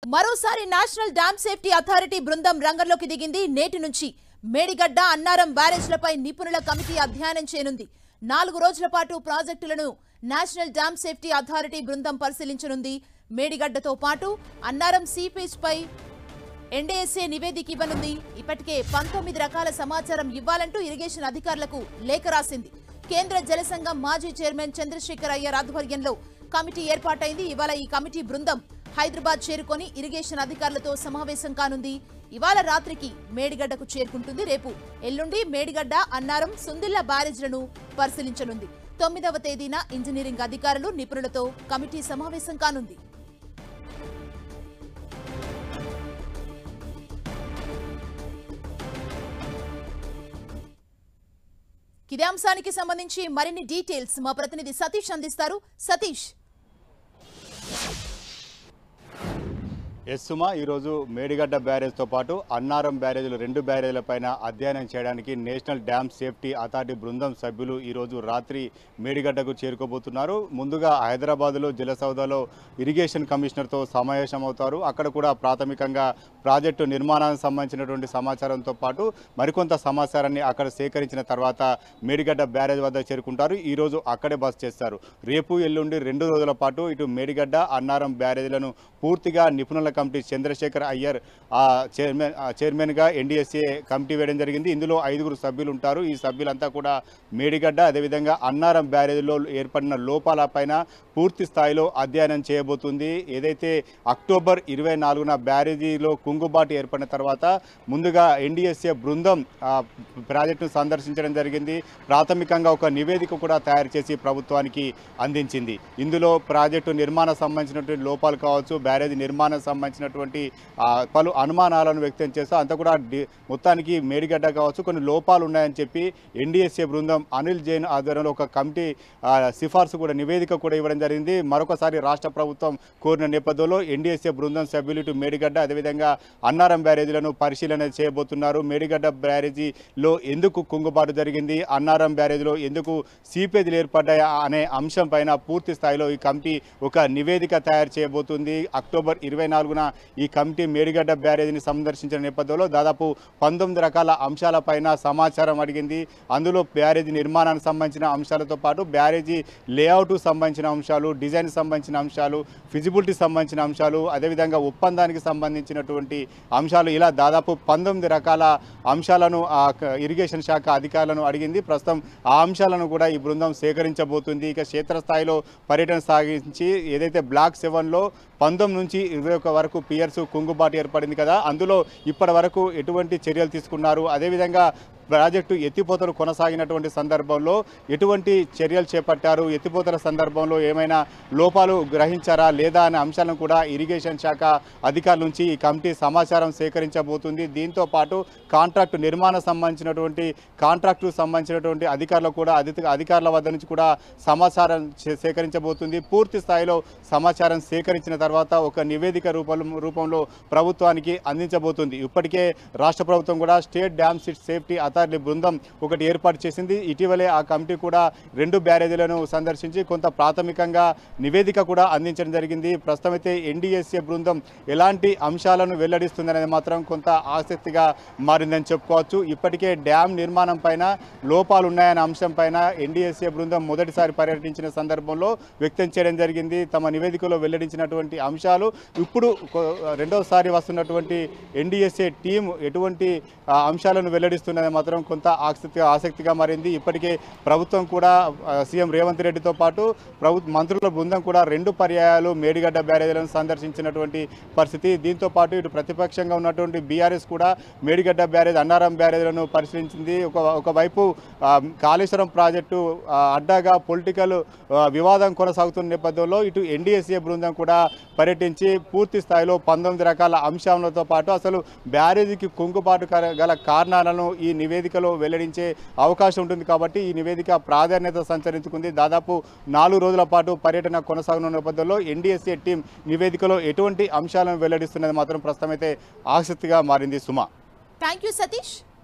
మరోసారి national dam safety authority బృందం రంగంలోకి దిగింది నేటి నుంచి మేడిగడ్డ అన్నారం బ్యారేజ్లపై నిపుణుల కమిటీ అధ్యయనం చేయనుంది నాలుగు రోజుల పాటు ప్రాజెక్టులను నేషనల్ డ్యామ్ సేఫ్టీ అథారిటీ బృందం పరిశీలించనుంది మేడిగడ్డతో పాటు అన్నారం సీపేజ్ పై ఎన్డీఎస్ఏ నివేదిక ఇవ్వనుంది ఇప్పటికే పంతొమ్మిది రకాల సమాచారం ఇవ్వాలంటూ ఇరిగేషన్ అధికారులకు లేఖ రాసింది కేంద్ర జలసంఘం మాజీ చైర్మన్ చంద్రశేఖర్ అయ్యర్ ఆధ్వర్యంలో కమిటీ ఏర్పాటైంది ఇవాళ ఈ కమిటీ బృందం హైదరాబాద్ చేరుకొని ఇరిగేషన్ అధికారులతో సమావేశం కానుంది ఇవాళ రాత్రికి మేడిగడ్డకు చేరుకుంటుంది రేపు ఎల్లుండి మేడిగడ్డ అన్నారం సుందిల్ల బ్యారేజ్లను పరిశీలించనుంది తొమ్మిదవ తేదీన ఇంజనీరింగ్ అధికారులు నిపుణులతో కమిటీ సమావేశం కానుంది ఇదే అంశానికి సంబంధించి మరిన్ని డీటెయిల్స్ మా ప్రతినిధి సతీష్ అందిస్తారు సతీష్ ఎస్ సుమా ఈరోజు మేడిగడ్డ బ్యారేజ్తో పాటు అన్నారం బ్యారేజ్లు రెండు బ్యారేజ్ల పైన అధ్యయనం చేయడానికి నేషనల్ డ్యామ్ సేఫ్టీ అథారిటీ బృందం సభ్యులు ఈరోజు రాత్రి మేడిగడ్డకు చేరుకోబోతున్నారు ముందుగా హైదరాబాద్లో జలసౌదలో ఇరిగేషన్ కమిషనర్తో సమావేశం అవుతారు అక్కడ కూడా ప్రాథమికంగా ప్రాజెక్టు నిర్మాణానికి సంబంధించినటువంటి సమాచారంతో పాటు మరికొంత సమాచారాన్ని అక్కడ సేకరించిన తర్వాత మేడిగడ్డ బ్యారేజ్ వద్ద చేరుకుంటారు ఈరోజు అక్కడే బస్ చేస్తారు రేపు ఎల్లుండి రెండు రోజుల పాటు ఇటు మేడిగడ్డ అన్నారం బ్యారేజ్లను పూర్తిగా నిపుణుల కమిటీ చంద్రశేఖర్ అయ్యర్ ఆ చైర్మన్ ఆ చైర్మన్గా ఎన్డీఎస్ఏ కమిటీ వేయడం జరిగింది ఇందులో ఐదుగురు సభ్యులు ఉంటారు ఈ సభ్యులంతా కూడా మేడిగడ్డ అదేవిధంగా అన్నారం బ్యారేజ్లో ఏర్పడిన లోపాలపైన పూర్తి స్థాయిలో అధ్యయనం చేయబోతుంది ఏదైతే అక్టోబర్ ఇరవై నాలుగున బ్యారేజీలో కుంగుబాటు ఏర్పడిన తర్వాత ముందుగా ఎన్డీఎస్ఏ బృందం ఆ ప్రాజెక్టును సందర్శించడం జరిగింది ప్రాథమికంగా ఒక నివేదిక కూడా తయారు చేసి ప్రభుత్వానికి అందించింది ఇందులో ప్రాజెక్టు నిర్మాణ సంబంధించినటువంటి లోపాలు కావచ్చు బ్యారేజ్ నిర్మాణం సంబంధించినటువంటి ఆ, పలు అనుమానాలను వ్యక్తం చేస్తూ అంతా కూడా డి- మొత్తానికి మేడిగడ్డ కావచ్చు కొన్ని లోపాలు ఉన్నాయని చెప్పి ఎన్డీఎస్ఏ బృందం అనిల్ జైన్ ఆధ్వర్యంలో ఒక కమిటీ ఆ, సిఫార్సు కూడా నివేదిక కూడా ఇవ్వడం జరిగింది మరొకసారి రాష్ట్ర ప్రభుత్వం కోరిన నేపథ్యంలో ఎన్డీఎస్ఏ బృందం సభ్యులు ఇటు మేడిగడ్డ అదేవిధంగా అన్నారం బ్యారేజీలను పరిశీలన చేయబోతున్నారు మేడిగడ్డ బ్యారేజీలో ఎందుకు కుంగుబాటు జరిగింది అన్నారం బ్యారేజీలో ఎందుకు సీపేజీలు ఏర్పడ్డాయా అనే అంశం పైన పూర్తి స్థాయిలో ఈ కమిటీ ఒక నివేదిక తయారు చేయబోతుంది అక్టోబర్ ఇరవై నాలుగున ఈ కమిటీ మేడిగడ్డ బ్యారేజీని సందర్శించిన నేపథ్యంలో దాదాపు పంతొమ్మిది రకాల అంశాలపైన సమాచారం అడిగింది అందులో బ్యారేజీ నిర్మాణానికి సంబంధించిన అంశాలతో పాటు బ్యారేజీ లేఅవుట్ సంబంధించిన అంశాలు డిజైన్ సంబంధించిన అంశాలు ఫిజిబిలిటీ సంబంధించిన అంశాలు అదేవిధంగా ఒప్పందానికి సంబంధించినటువంటి అంశాలు ఇలా దాదాపు పంతొమ్మిది రకాల అంశాలను ఆ క- ఇరిగేషన్ శాఖ అధికారులను అడిగింది ప్రస్తుతం ఆ అంశాలను కూడా ఈ బృందం సేకరించబోతుంది ఇక క్షేత్రస్థాయిలో పర్యటన సాగించి ఏదైతే బ్లాక్ సెవెన్లో పంతొమ్మిది నుంచి ఇరవై ఒక వరకు పియర్స్ కుంగుబాటు ఏర్పడింది కదా అందులో ఇప్పటి వరకు ఎటువంటి చర్యలు తీసుకున్నారు అదేవిధంగా ప్రాజెక్టు ఎత్తిపోతలు కొనసాగినటువంటి సందర్భంలో ఎటువంటి చర్యలు చేపట్టారు ఎత్తిపోతల సందర్భంలో ఏమైనా లోపాలు గ్రహించారా లేదా అనే అంశాలను కూడా ఇరిగేషన్ శాఖ అధికారుల నుంచి ఈ కమిటీ సమాచారం సేకరించబోతుంది దీంతో పాటు కాంట్రాక్టు నిర్మాణ సంబంధించినటువంటి కాంట్రాక్టు సంబంధించినటువంటి అధికారులు కూడా అధిక అధికారుల వద్ద నుంచి కూడా సమాచారం చే- సేకరించబోతుంది పూర్తి స్థాయిలో సమాచారం సేకరించిన తర్వాత ఒక నివేదిక రూపంలో రూపంలో ప్రభుత్వానికి అందించబోతుంది ఇప్పటికే రాష్ట్ర ప్రభుత్వం కూడా స్టేట్ డ్యామ్ సేఫ్టీ అథారిటీ బృందం ఒకటి ఏర్పాటు చేసింది ఇటీవలే ఆ కమిటీ కూడా రెండు బ్యారేజీలను సందర్శించి కొంత ప్రాథమికంగా నివేదిక కూడా అందించడం జరిగింది ప్రస్తుతం అయితే ఎన్డీఎస్ఏ బృందం ఎలాంటి అంశాలను వెల్లడిస్తుందనేది మాత్రం కొంత ఆసక్తిగా మారిందని చెప్పుకోవచ్చు ఇప్పటికే డ్యామ్ నిర్మాణం పైన లోపాలు ఉన్నాయనే అంశం పైన ఎన్డీఎస్ఏ బృందం మొదటిసారి పర్యటించిన సందర్భంలో వ్యక్తం చేయడం జరిగింది తమ నివేదికలో వెల్లడించినటువంటి అంశాలు ఇప్పుడు కొ- రెండవసారి వస్తున్నటువంటి ఎన్డీఎస్ఏ టీం ఎటువంటి ఆ, అంశాలను వెల్లడిస్తున్నది మాత్రం కొంత ఆసక్తిగా ఆసక్తిగా మారింది ఇప్పటికే ప్రభుత్వం కూడా ఆ, సీఎం రేవంత్ రెడ్డితో పాటు ప్రభుత్వ మంత్రుల బృందం కూడా రెండు పర్యాయాలు మేడిగడ్డ బ్యారేజీలను సందర్శించినటువంటి పరిస్థితి దీంతో పాటు ఇటు ప్రతిపక్షంగా ఉన్నటువంటి బీఆర్ఎస్ కూడా మేడిగడ్డ బ్యారేజ్ అన్నారం బ్యారేజ్లను పరిశీలించింది ఒక ఒకవైపు ఆ, కాళేశ్వరం ప్రాజెక్టు ఆ, అడ్డాగా పొలిటికల్ ఆ, వివాదం కొనసాగుతున్న నేపథ్యంలో ఇటు ఎన్డీఎస్ఏ బృందం కూడా పర్యటించి పూర్తి స్థాయిలో పంతొమ్మిది రకాల అంశాలతో పాటు అసలు బ్యారేజీకి కుంగుబాటు కర- గల కారణాలను ఈ నివేదికలో వెల్లడించే అవకాశం ఉంటుంది కాబట్టి ఈ నివేదిక ప్రాధాన్యత సంచరించుకుంది దాదాపు నాలుగు రోజుల పాటు పర్యటన కొనసాగనున్న నేపథ్యంలో ఎన్డీఎస్ఏ టీం నివేదికలో ఎటువంటి అంశాలను వెల్లడిస్తున్నది మాత్రం ప్రస్తుతం అయితే ఆసక్తిగా మారింది సుమా థ్యాంక్ యూ సతీష్